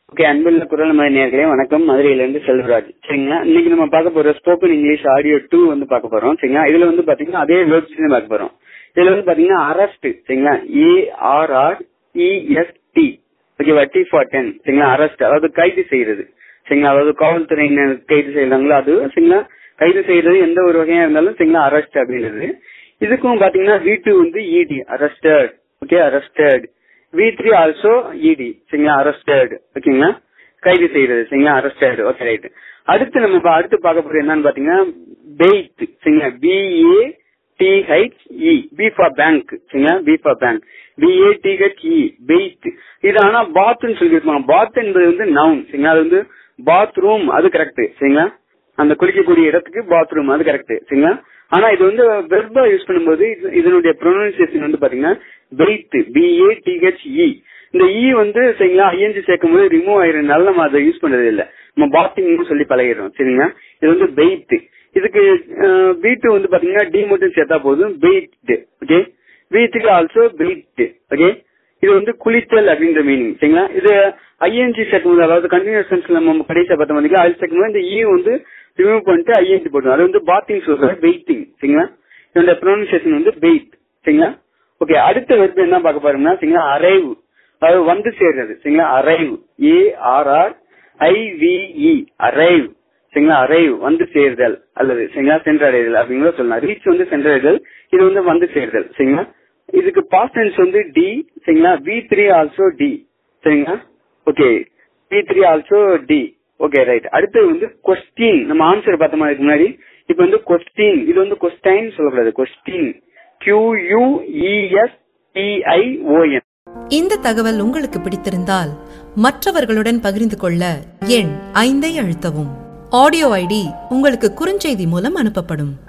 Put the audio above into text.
okay அன்புள்ள குரல் மலை நேர்களே வணக்கம் மதுரையில இருந்து செல்வராஜ் சரிங்களா இன்னைக்கு நம்ம பார்க்க போற ஸ்போக்கன் இங்கிலீஷ் ஆடியோ டூ வந்து பார்க்க போறோம் சரிங்களா இதுல வந்து பாத்தீங்கன்னா அதே வேர்ட்ஸ் பார்க்க போறோம் இதுல வந்து பாத்தீங்கன்னா அரஸ்ட் சரிங்களா ஏ ஆர் ஆர் இஎஸ்டி ஓகேவா டி ஃபார் டென் சரிங்களா அரஸ்ட் அதாவது கைது செய்யறது சரிங்களா அதாவது காவல்துறையினர் கைது செய்யறாங்களோ அது சரிங்களா கைது செய்யறது எந்த ஒரு வகையா இருந்தாலும் சரிங்களா அரஸ்ட் அப்படின்றது இதுக்கும் பாத்தீங்கன்னா வி டூ வந்து E D arrested okay arrested V three also E D சரிங்களா அரஸ்டட் ஓகேங்களா கைது செய்யறது சரிங்களா அரஸ்டட் ஓகே ரைட் அடுத்து நம்ம இப்ப அடுத்து பார்க்க போறது என்னன்னு பாத்தீங்கன்னா பெய்த் சரிங்களா B A T H E B for bank சரிங்களா B for bank B A T H E bathe இது ஆனா பாத்னு சொல்லியிருப்பாங்க பாத் என்பது வந்து நவுன் சரிங்களா அது வந்து பாத்ரூம் அது கரெக்ட் சரிங்களா அந்த குளிக்கக்கூடிய இடத்துக்கு பாத்ரூம் அது கரெக்ட் சரிங்களா ஆனா இது வந்து வெர்பா யூஸ் பண்ணும்போது இது- இதனுடைய ப்ரொனன்சியேஷன் வந்து பாத்தீங்கன்னா பெய்த் பிஏ டிஹெச் இ இந்த இ வந்து சரிங்களா ஐஎன்ஜி சேர்க்கும் போது ரிமூவ் ஆயிருந்தால நம்ம அதை யூஸ் பண்றது இல்ல நம்ம பாத்திங்னு சொல்லி பழகிடுறோம் சரிங்களா இது வந்து பெய்த் இதுக்கு பி வந்து பாத்தீங்கன்னா டி மட்டும் சேர்த்தா போதும் bathed okay V three also bathed okay இது வந்து குளித்தல் அப்படின்ற மீனிங் சரிங்களா இது ஐஎன்ஜி சேர்க்கும்போது அதாவது கண்டினியூஸ் சென்ஸ்ல நம்ம கடைசியா பார்த்த மாதிரி அது சேர்க்கும்போது இந்த இ வந்து ரிமூவ் பண்ணிட்டு ஐஎன்ஜி போட்டோம் அது வந்து பாத்திங் சொல்ற பெய்ட்டிங் சரிங்களா இதோட ப்ரொனன்சியேஷன் வந்து பெய்ட் சரிங்களா ஓகே அடுத்த வெர்பு என்ன பார்க்க போறோம்னா சரிங்களா அரைவ் அதாவது வந்து சேர்றது சரிங்களா arrive A R R I V E arrive சரிங்களா அரைவ் வந்து சேர்தல் அல்லது சரிங்களா சென்றடைதல் அப்படிங்கிற சொல்லலாம் ரீச் வந்து சென்றடைதல் இது வந்து வந்து சேர்தல் சரிங்களா இதுக்கு பாஸ்ட் டென்ஸ் வந்து டி சரிங்களா வி த்ரீ ஆல்சோ டி சரிங்களா okay V three also D okay right அடுத்து வந்து கொஸ்டின் நம்ம ஆன்சர் பார்த்த மாதிரி முன்னாடி இப்போ வந்து கொஸ்டின் இது வந்து கொஸ்டைன் சொல்லக்கூடாது question Q U E S T I O N இந்த தகவல் உங்களுக்கு பிடித்திருந்தால் மற்றவர்களுடன் பகிர்ந்து கொள்ள எண் ஐந்தை அழுத்தவும் ஆடியோ ஐடி உங்களுக்கு குறுஞ்செய்தி மூலம் அனுப்பப்படும்